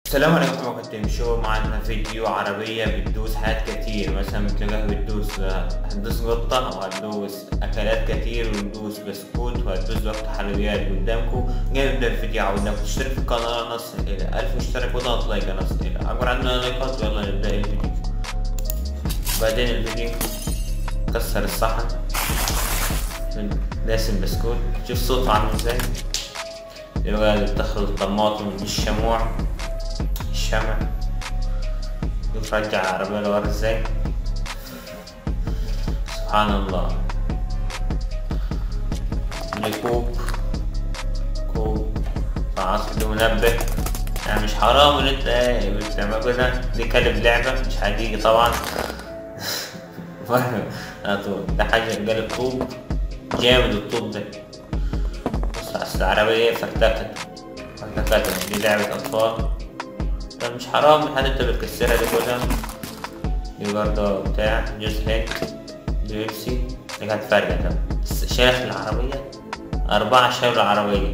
السلام عليكم ورحمة الله تمشوا معنا فيديو عربية بتدوس حاجات كتير مثلا بتلاقيها بتدوس هتدوس قطة وهتدوس أكلات كتير وتدوس بسكوت وهتدوس وقت حلويات قدامكم جاي نبدأ الفيديو عاودناكم تشترك في القناة نص إلى ألف مشترك وضغط لايك نص إلى أكبر عندنا لايكات ويلا نبدأ الفيديو بعدين الفيديو كسر الصحن داسم بسكوت شوف صوته عامل ازاي دلوقتي بتخرج الطماطم بالشموع الشمع شوف رجع العربية لورا ازاي سبحان الله دي كوب كوب فعصر دي منبه يعني مش حرام ان انت ايه بتعمل كده دي كلب لعبة مش حقيقي طبعا على طول ده حاجة قلب طوب جامد الطوب ده بص أصل العربية فرتكت فرتكت دي لعبة أطفال ده مش حرام الحاجة انت بتكسرها دي كلها دي برضه بتاع جوز هيك بيبسي دي كانت فارقة ده شايف العربية أربعة شايف العربية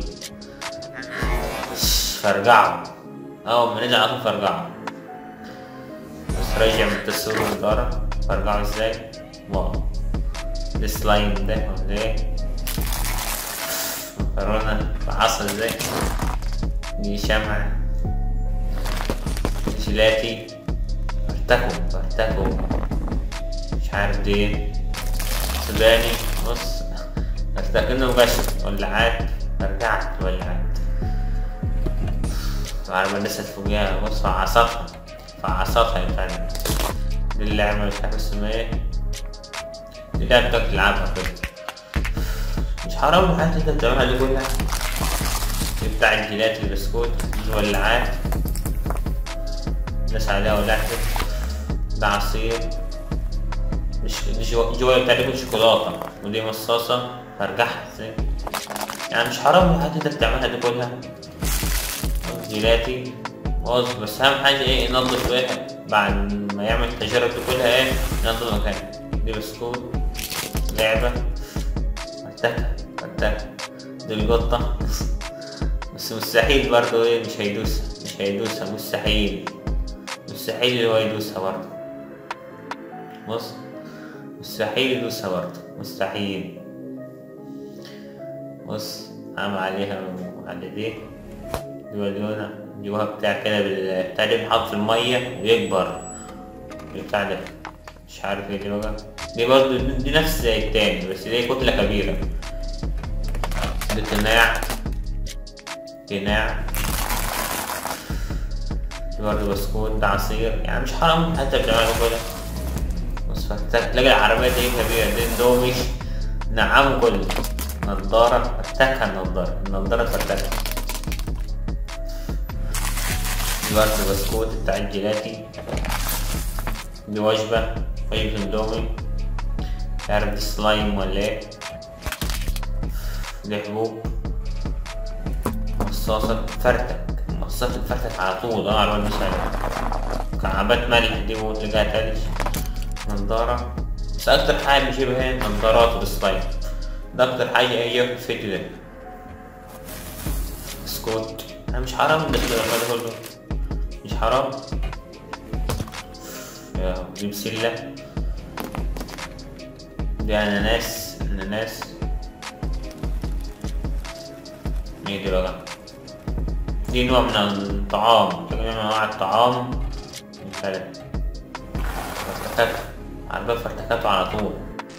فرجعوا أول ما نزل على طول فرجعوا بس رجع من التصوير من ورا فرجعوا ازاي واو ده سلايم ده ولا ايه مكرونة بعصر ازاي دي شمع جيلاتي ارتكوا ارتكوا مش عارف دي ايه سوداني بص ارتكنه غش ولعات رجعت ولعات العربية لسه فوقيها بص فعصتها فعصتها يا فندم دي اللعبة مش عارف اسمها ايه دي لعبة بتاعت تلعبها كده مش حرام الحاجات اللي انت بتعملها دي كلها دي بتاع الجيلات البسكوت الولعات ناس عليها ولعت ده عصير مش دي جوا جوا تقريبا شوكولاتة ودي مصاصة فرجعها ازاي يعني مش حرام الحاجات اللي انت بتعملها دي كلها جيلاتي باظ بس اهم حاجة ايه ينضف واحد بعد ما يعمل التجارب دي كلها ايه ينضف مكانه دي بسكوت لعبة ارتكة ارتكة دي القطة بس مستحيل برضه ايه مش هيدوسها مش هيدوسها مستحيل مستحيل هو يدوسها برضه بص مستحيل يدوسها برضه مستحيل بص عم عليها على دي يوليونا جواها بتاع كده بتاع ده بيتحط في المية ويكبر بتاع ده مش عارف ايه دي بقى دي برضه دي نفس زي التاني بس دي كتلة كبيرة دي قناع قناع دي برضه بسكوت ده عصير يعني مش حرام حتى بتعمل كده بص تلاقي العربية دي كبيرة دي اندومي نعم كله نضارة فتكها النضارة النضارة فتكها دي برضه بسكوت بتاع الجيلاتي دي وجبة وجبة اندومي مش عارف دي سلايم ولا ايه دي حبوب مصاصة فرتك مصاصة فرتك على طول اه على الواد كعبات ملح دي وتلاقيها تلج نضارة بس أكتر حاجة بجيبها هي النضارات والسلايم ده أكتر حاجة هي في الفيديو ده بسكوت أنا مش حرام ده كده كله مش حرام يا دي بسلة دي أناناس أناناس ايه دي بقى دي نوع من الطعام نوع من أنواع الطعام مثلا فرتكات عربية فرتكاته على طول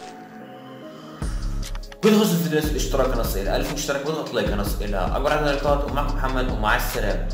كل خصوص الفيديو الاشتراك قناة الألف مشترك واضغط لايك قناة إلى أكبر عدد اللايكات ومعكم محمد ومع السلامة